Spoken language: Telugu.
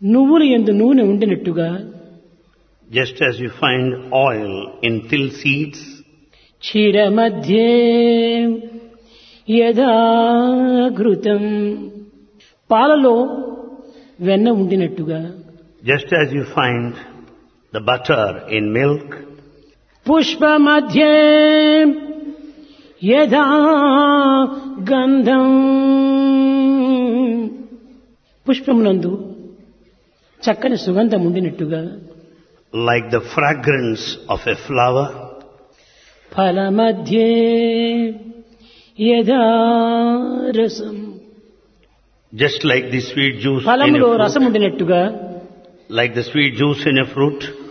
నువ్వులు ఎందు నూనె ఉండినట్టుగా Just as you find oil in till seeds, క్షీర మధ్యే యథాఘృతం పాలలో వెన్న ఉండినట్టుగా just as you find the butter in milk, Pushpa మధ్యే యథా గంధం పుష్పమునందు చక్కని సుగంధం ఉండినట్టుగా like the fragrance of a flower, ఫల మధ్యే యథా రసం just like the sweet juice in ఫలములో a రసం fruit, ఉండినట్టుగా like the sweet juice in a fruit,